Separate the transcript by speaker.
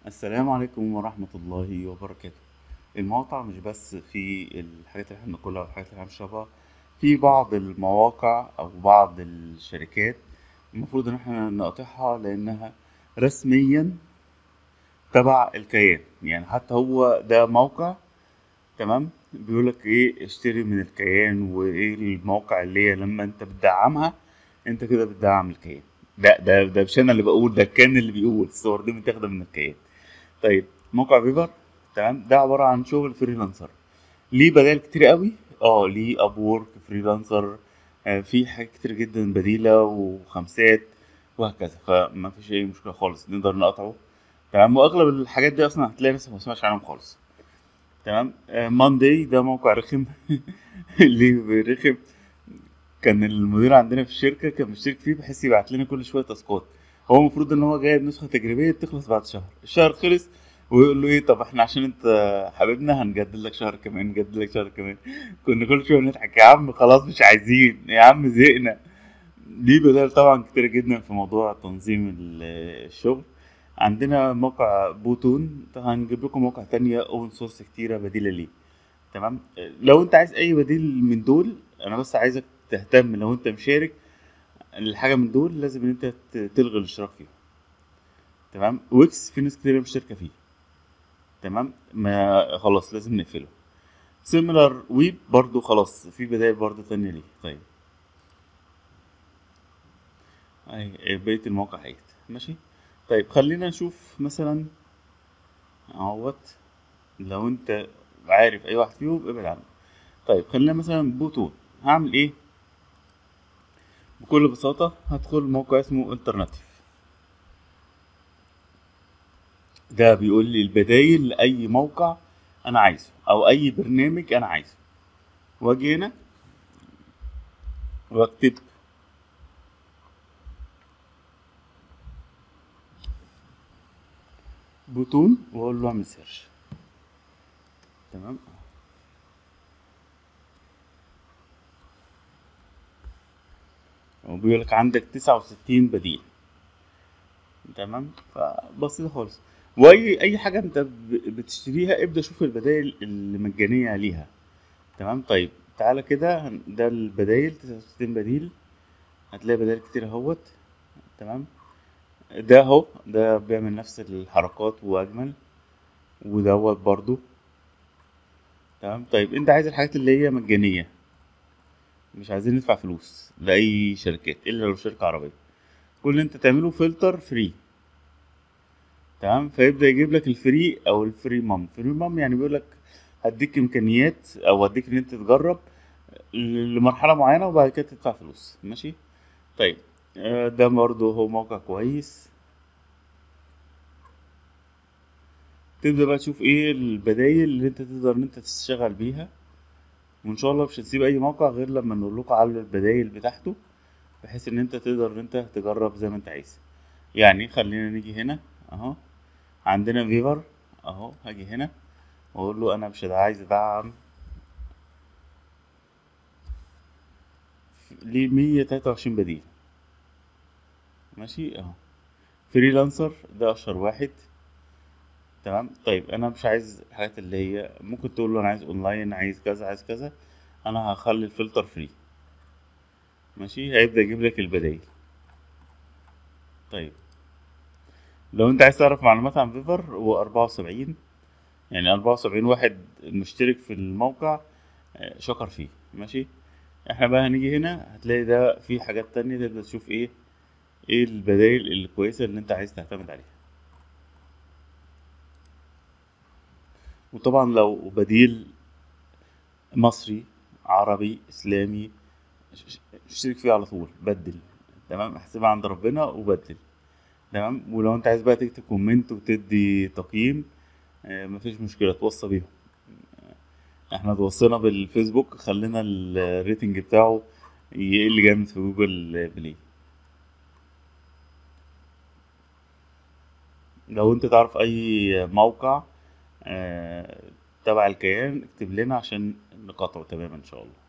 Speaker 1: السلام عليكم ورحمة الله وبركاته المواقع مش بس في الحاجات اللي احنا بناكلها والحاجات اللي احنا بنشربها في بعض المواقع أو بعض الشركات المفروض إن احنا نقاطعها لأنها رسميا تبع الكيان يعني حتى هو ده موقع تمام بيقولك ايه اشتري من الكيان وايه المواقع اللي هي لما انت بتدعمها انت كده بتدعم الكيان ده ده ده مش انا اللي بقول ده الكيان اللي بيقول الصور دي متاخده من الكيان طيب موقع فيفر تمام ده عباره عن شغل فريلانسر ليه بدائل كتير قوي اه ليه ابورك فريلانسر آه في حاجات كتير جدا بديله وخمسات وهكذا فما فيش اي مشكله خالص نقدر نقطعه تمام واغلب الحاجات دي اصلا هتلاقي ناس ما سمعش عنهم خالص تمام ماندي ده موقع رخم ليه رخم كان المدير عندنا في الشركه كان مشترك فيه بحيث يبعت لنا كل شويه تاسكات هو المفروض ان هو جايب نسخه تجريبيه تخلص بعد شهر الشهر خلص ويقول له ايه طب احنا عشان انت حبيبنا هنجدد لك شهر كمان نجدد لك شهر كمان كنا كل شويه نضحك يا عم خلاص مش عايزين يا عم زهقنا دي بدائل طبعا كتير جدا في موضوع تنظيم الشغل عندنا موقع بوتون هنجيب لكم مواقع تانية اوبن سورس كتيرة بديلة ليه تمام لو انت عايز اي بديل من دول انا بس عايزك تهتم لو انت مشارك الحاجة من دول لازم ان انت تلغي الاشتراك فيه تمام ويكس في ناس كتير مشتركة فيه تمام ما خلاص لازم نقفله سيميلر ويب برضو خلاص في بدائل برضو تانية ليه طيب اي بقية الموقع هيت ماشي طيب خلينا نشوف مثلا اهوت لو انت عارف اي واحد فيهم ابعد عنه طيب خلينا مثلا بوتون هعمل ايه بكل بساطة هدخل موقع اسمه الترناتيف ده بيقول لي البدايل لأي موقع أنا عايزه أو أي برنامج أنا عايزه وأجي هنا وأكتب بوتون واقول له اعمل سيرش تمام وبيقول لك عندك تسعة وستين بديل تمام فبسيطة خالص واي اي حاجة انت بتشتريها ابدأ شوف البدائل المجانية ليها تمام طيب تعالى كده ده البدايل تسعة وستين بديل هتلاقي بدائل كتير اهوت تمام ده اهو ده بيعمل نفس الحركات واجمل ودوت برضو تمام طيب انت عايز الحاجات اللي هي مجانيه مش عايزين ندفع فلوس لاي شركات الا لو شركه عربيه كل اللي انت تعمله فلتر فري تمام فيبدا يجيب لك الفري او الفري مام فري مام يعني بيقول لك هديك امكانيات او هديك ان انت تجرب لمرحله معينه وبعد كده تدفع فلوس ماشي طيب ده برضه هو موقع كويس تبدأ بقى تشوف ايه البدايل اللي انت تقدر ان انت تشتغل بيها وان شاء الله مش هتسيب اي موقع غير لما نقول لكم على البدايل بتاعته بحيث ان انت تقدر ان انت تجرب زي ما انت عايز يعني خلينا نيجي هنا اهو عندنا فيفر اهو هاجي هنا واقول له انا مش عايز ادعم ليه مية تلاتة وعشرين بديل ماشي اهو فريلانسر ده اشهر واحد تمام طيب انا مش عايز الحاجات اللي هي ممكن تقول له انا عايز اونلاين عايز كذا عايز كذا انا هخلي الفلتر فري ماشي هيبدا يجيب لك البدايل طيب لو انت عايز تعرف معلومات عن فيفر هو أربعة وسبعين يعني أربعة وسبعين واحد مشترك في الموقع شكر فيه ماشي احنا بقى هنيجي هنا هتلاقي ده في حاجات تانية تبدأ تشوف ايه ايه البدائل الكويسة اللي انت عايز تعتمد عليها وطبعا لو بديل مصري عربي اسلامي اشترك فيه على طول بدل تمام احسبها عند ربنا وبدل تمام ولو انت عايز بقى تكتب كومنت وتدي تقييم اه مفيش مشكلة توصى بيهم احنا توصينا بالفيسبوك خلينا الريتنج بتاعه يقل جامد في جوجل بلاي لو انت تعرف اي موقع آه تبع الكيان اكتب لنا عشان نقاطعه تماما ان شاء الله